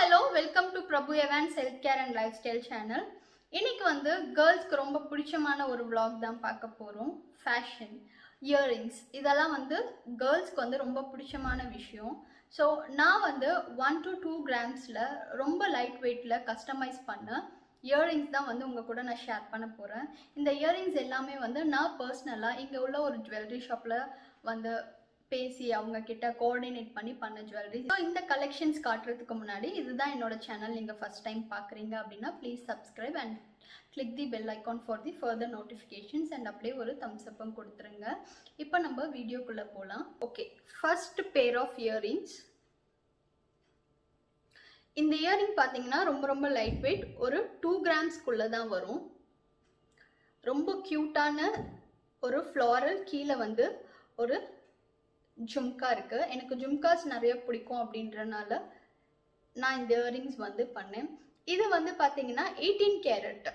hello welcome to Prabhu Evans health care and lifestyle channel இன்னைக்கு வந்து கேர்ள்ஸ்க்கு ரொம்ப பிடிச்சமான ஒரு vlog தான் பார்க்க போகிறோம் ஃபேஷன் இயரிங்ஸ் இதெல்லாம் வந்து கேர்ள்ஸ்க்கு வந்து ரொம்ப பிடிச்சமான விஷயம் ஸோ நான் வந்து ஒன் டு டூ கிராம்ஸில் ரொம்ப லைட் வெயிட்டில் கஸ்டமைஸ் பண்ண இயரிங்ஸ் தான் வந்து உங்கள் கூட நான் ஷேர் பண்ண போகிறேன் இந்த இயரிங்ஸ் எல்லாமே வந்து நான் பர்சனலாக இங்கே உள்ள ஒரு ஜுவல்லரி ஷாப்பில் வந்து பேசி அவங்க கிட்ட கோஆர்டினேட் பண்ணி பண்ண ஜுவல்லரி ஸோ இந்த கலெக்ஷன்ஸ் காட்டுறதுக்கு முன்னாடி இதுதான் என்னோட சேனல் நீங்கள் ஃபர்ஸ்ட் டைம் பார்க்குறீங்க அப்படின்னா please subscribe and click the bell icon for the further notifications and அப்படியே ஒரு தம்ஸ் அப்பும் கொடுத்துருங்க இப்போ நம்ம வீடியோக்குள்ளே போகலாம் okay first pair of earrings இந்த இயரிங் பார்த்தீங்கன்னா ரொம்ப ரொம்ப லைட் வெயிட் ஒரு டூ கிராம்ஸ்க்குள்ளே தான் வரும் ரொம்ப க்யூட்டான ஒரு ஃப்ளாரல் கீழே வந்து ஒரு ஜும்கா இருக்கு எனக்கு ஜும்காஸ் நிறைய பிடிக்கும் அப்படின்றனால நான் இந்த இயரிங்ஸ் வந்து பண்ணேன் இது வந்து பார்த்தீங்கன்னா எயிட்டீன் கேரட்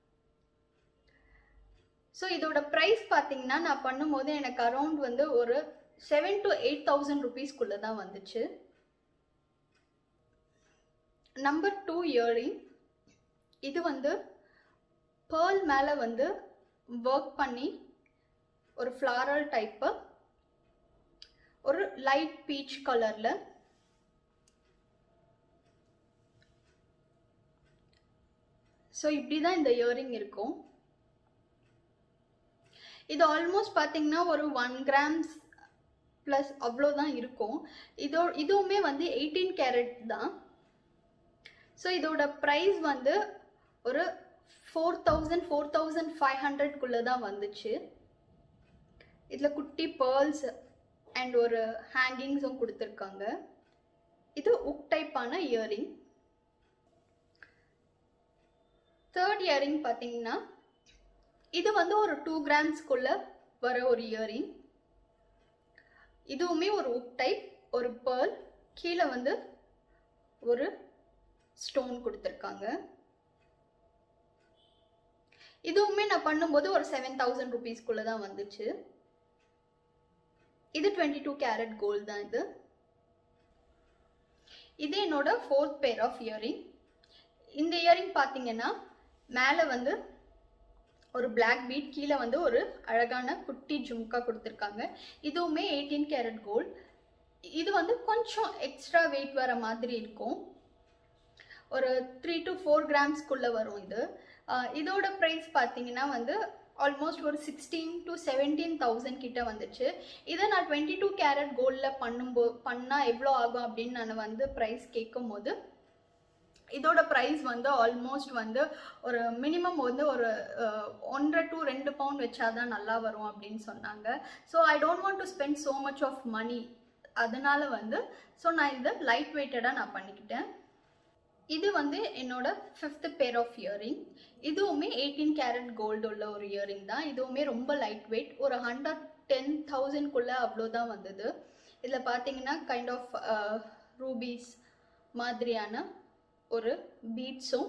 ஸோ இதோட ப்ரைஸ் பார்த்தீங்கன்னா நான் பண்ணும்போது எனக்கு அரௌண்ட் வந்து ஒரு செவன் டு எயிட் தௌசண்ட் ருபீஸ்க்குள்ளே தான் வந்துச்சு நம்பர் டூ இயரிங் இது வந்து பேர்ல் மேலே வந்து ஒர்க் பண்ணி ஒரு ஃப்ளாரல் டைப்பு ஒரு லைட் பீச் கலரில் ஸோ இப்படி தான் இந்த இயரிங் இருக்கும் இது ஆல்மோஸ்ட் பார்த்தீங்கன்னா ஒரு ஒன் கிராம்ஸ் ப்ளஸ் அவ்வளோதான் இருக்கும் இதோ இதுவுமே வந்து எயிட்டீன் கேரட் தான் ஸோ இதோட ப்ரைஸ் வந்து ஒரு four thousand four thousand five ஹண்ட்ரட்குள்ளே தான் வந்துச்சு இதில் குட்டி பேர்ல்ஸ் அண்ட் ஒரு ஹேங்கிங்ஸும் கொடுத்துருக்காங்க இது உக் டைப்பான இயரிங் தேர்ட் இயரிங் பார்த்தீங்கன்னா இது வந்து ஒரு டூ கிராம்ஸ்க்குள்ள வர ஒரு இயரிங் இதுவுமே ஒரு உக் டைப் ஒரு பேர்ல் கீழே வந்து ஒரு ஸ்டோன் கொடுத்துருக்காங்க இதுவுமே நான் பண்ணும்போது ஒரு செவன் தௌசண்ட் ருபீஸ்க்குள்ளே தான் வந்துச்சு இது டுவெண்ட்டி டூ கேரட் கோல்டு தான் இது இது என்னோட ஃபோர்த் பேர் ஆஃப் இயரிங் இந்த இயரிங் பார்த்தீங்கன்னா மேலே வந்து ஒரு பிளாக் பீட் கீழே வந்து ஒரு அழகான குட்டி ஜும்கா கொடுத்துருக்காங்க இதுவுமே எயிட்டீன் கேரட் கோல்டு இது வந்து கொஞ்சம் எக்ஸ்ட்ரா வெயிட் வர மாதிரி இருக்கும் ஒரு த்ரீ டு ஃபோர் கிராம்ஸ்க்குள்ளே வரும் இது இதோட ப்ரைஸ் பார்த்தீங்கன்னா வந்து ஆல்மோஸ்ட் ஒரு சிக்ஸ்டீன் டு செவன்டீன் தௌசண்ட் கிட்ட வந்துச்சு இதை நான் டுவெண்ட்டி டூ கேரட் கோல்டில் பண்ணும்போ பண்ணால் எவ்வளோ ஆகும் அப்படின்னு நான் வந்து ப்ரைஸ் கேட்கும் போது இதோட ப்ரைஸ் வந்து ஆல்மோஸ்ட் வந்து ஒரு மினிமம் வந்து ஒரு ஒன்றரை டு ரெண்டு பவுண்ட் வச்சாதான் நல்லா வரும் அப்படின்னு சொன்னாங்க so I don't want to spend so much of money அதனால வந்து ஸோ நான் இதை லைட் வெயிட்டடாக நான் பண்ணிக்கிட்டேன் இது வந்து என்னோட ஃபிஃப்த் பேர் ஆஃப் இயரிங் இதுவுமே எயிட்டீன் கேரட் கோல்டு உள்ள ஒரு இயரிங் தான் இதுவுமே ரொம்ப லைட் வெயிட் ஒரு ஹண்ட்ரட் டென் தௌசண்ட்குள்ளே அவ்வளோதான் வந்தது இதில் பார்த்தீங்கன்னா கைண்ட் ஆஃப் ரூபீஸ் மாதிரியான ஒரு பீட்ஸும்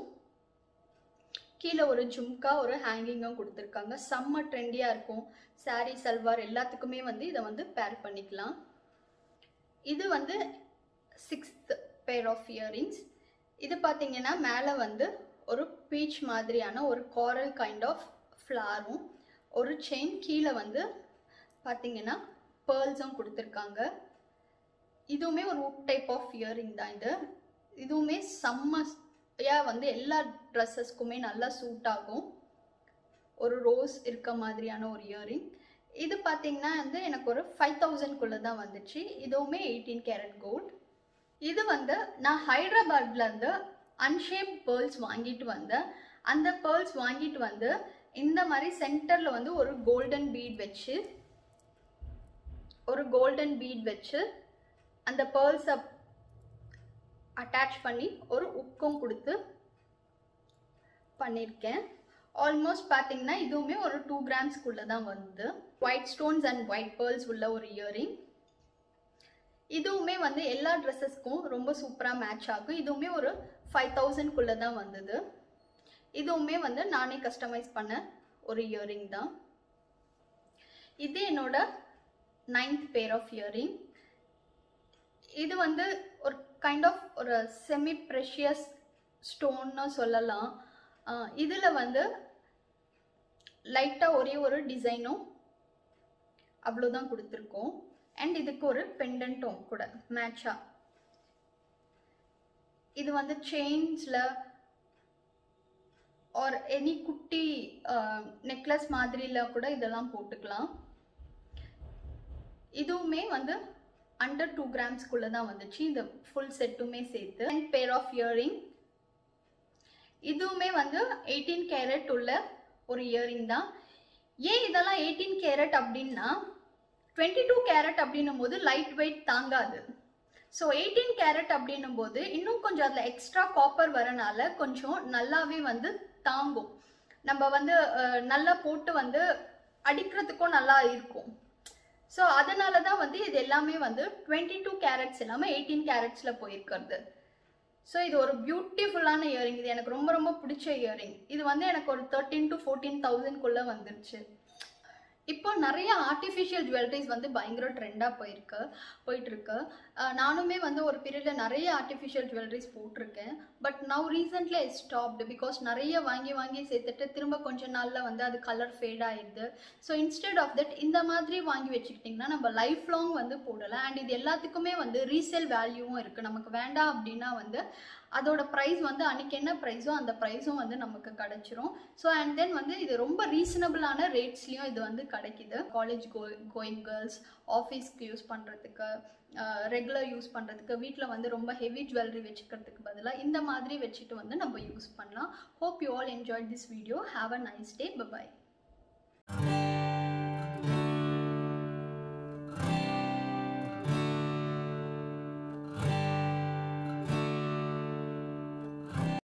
கீழே ஒரு ஜும்கா ஒரு ஹேங்கிங்கும் கொடுத்துருக்காங்க செம்ம ட்ரெண்டியாக இருக்கும் சாரீ சல்வார் எல்லாத்துக்குமே வந்து இதை வந்து பேர் பண்ணிக்கலாம் இது வந்து சிக்ஸ்த் பேர் ஆஃப் இயரிங்ஸ் இது பார்த்தீங்கன்னா மேலே வந்து ஒரு பீச் மாதிரியான ஒரு காரல் கைண்ட் ஆஃப் ஃப்ளாரும் ஒரு செயின் கீழே வந்து பார்த்தீங்கன்னா பேர்ல்ஸும் கொடுத்துருக்காங்க இதுவுமே ஒரு உட் டைப் ஆஃப் இயரிங் தான் இது இதுவுமே செம்மையாக வந்து எல்லா ட்ரெஸ்ஸஸ்க்குமே நல்லா சூட் ஆகும் ஒரு ரோஸ் இருக்க மாதிரியான ஒரு இயரிங் இது பார்த்தீங்கன்னா வந்து எனக்கு ஒரு ஃபைவ் தௌசண்ட்குள்ளே தான் வந்துச்சு இதுவுமே எயிட்டீன் கேரட் கோல்ட் இது வந்து நான் ஹைதராபாத்ல இருந்து அன்ஷேப் பேர்ல்ஸ் வாங்கிட்டு வந்தேன் அந்த பேர்ல்ஸ் வாங்கிட்டு வந்து இந்த மாதிரி சென்டர்ல வந்து ஒரு கோல்டன் பீட் வச்சு ஒரு கோல்டன் பீட் வச்சு அந்த பேர்ல்ஸை அட்டாச் பண்ணி ஒரு உக்கும் கொடுத்து பண்ணியிருக்கேன் ஆல்மோஸ்ட் பார்த்தீங்கன்னா இதுவுமே ஒரு டூ கிராம்ஸ்க்குள்ளே தான் வந்து white stones and white pearls உள்ள ஒரு இயரிங் இதுவுமே வந்து எல்லா ட்ரெஸ்ஸஸ்க்கும் ரொம்ப சூப்பராக மேட்ச் ஆகும் இதுவுமே ஒரு ஃபைவ் தௌசண்ட்குள்ளே தான் வந்தது இதுவுமே வந்து நானே கஸ்டமைஸ் பண்ண ஒரு இயரிங் தான் இது என்னோட நைன்த் பேர் ஆஃப் இயரிங் இது வந்து ஒரு கைண்ட் ஆஃப் ஒரு செமி ப்ரெஷியஸ் ஸ்டோன்னு சொல்லலாம் இதில் வந்து லைட்டாக ஒரே ஒரு டிசைனும் அவ்வளோதான் கொடுத்துருக்கோம் அண்ட் இதுக்கு ஒரு பெண்டன்ட்டும் கூட மேட்சாக இது வந்து செயின்ஸில் ஆர் எனி குட்டி நெக்லஸ் மாதிரில கூட இதெல்லாம் போட்டுக்கலாம் இதுவுமே வந்து அண்டர் டூ கிராம்ஸ்க்குள்ளே தான் வந்துச்சு இந்த ஃபுல் செட்டுமே சேர்த்து அண்ட் பேர் ஆஃப் இயரிங் இதுவுமே வந்து எயிட்டீன் கேரட் உள்ள ஒரு இயரிங் தான் ஏன் இதெல்லாம் எயிட்டீன் கேரட் அப்படின்னா டுவெண்ட்டி டூ கேரட் அப்படின்னும் போது லைட் வெயிட் தாங்காது ஸோ எயிட்டீன் கேரட் அப்படின்னும் போது இன்னும் கொஞ்சம் அதில் எக்ஸ்ட்ரா காப்பர் வரனால கொஞ்சம் நல்லாவே வந்து தாங்கும் நம்ம வந்து அஹ், நல்லா போட்டு வந்து அடிக்கிறதுக்கும் நல்லா இருக்கும் ஸோ அதனால தான் வந்து இது எல்லாமே வந்து டுவெண்ட்டி டூ கேரட்ஸ் இல்லாமல் எயிட்டீன் கேரட்ஸில் போயிருக்கிறது ஸோ இது ஒரு பியூட்டிஃபுல்லான இயரிங் இது எனக்கு ரொம்ப ரொம்ப பிடிச்ச இயரிங் இது வந்து எனக்கு ஒரு தேர்ட்டீன் டு ஃபோர்டீன் தௌசண்ட்குள்ளே வந்துருச்சு இப்போ நிறைய ஆர்டிஃபிஷியல் ஜுவல்லரிஸ் வந்து பயங்கர ட்ரெண்டாக போயிருக்கு போயிட்டுருக்கு அஹ் நானுமே வந்து ஒரு பீரியடில் நிறைய ஆர்டிஃபிஷியல் ஜுவல்லரிஸ் போட்டிருக்கேன் but now recently I stopped because நிறைய வாங்கி வாங்கி சேர்த்துட்டு திரும்ப கொஞ்ச நாளில் வந்து அது கலர் ஃபேட் ஆயிடுது ஸோ இன்ஸ்டெட் ஆஃப் தட் இந்த மாதிரி வாங்கி வச்சுக்கிட்டிங்கன்னா நம்ம லைஃப் லாங் வந்து போடலாம் அண்ட் இது எல்லாத்துக்குமே வந்து ரீசேல் வேல்யூவும் இருக்குது நமக்கு வேண்டாம் அப்படின்னா வந்து அதோட ப்ரைஸ் வந்து அன்னைக்கு என்ன ப்ரைஸோ அந்த ப்ரைஸும் வந்து நமக்கு கிடைச்சிரும் ஸோ அண்ட் தென் வந்து இது ரொம்ப ரீசனபிளான ரேட்ஸ்லேயும் இது வந்து கிடைக்குது காலேஜ் கோ கோயிங் கேர்ள்ஸ் ஆஃபீஸ்க்கு யூஸ் பண்ணுறதுக்கு ரெகுலர் யூஸ் பண்ணுறதுக்கு வீட்டில் வந்து ரொம்ப ஹெவி ஜுவல்லரி வச்சுக்கிறதுக்கு பதிலாக இந்த மாதிரி வச்சுட்டு வந்து நம்ம யூஸ் பண்ணலாம் hope you all enjoy this video have a nice day bye bye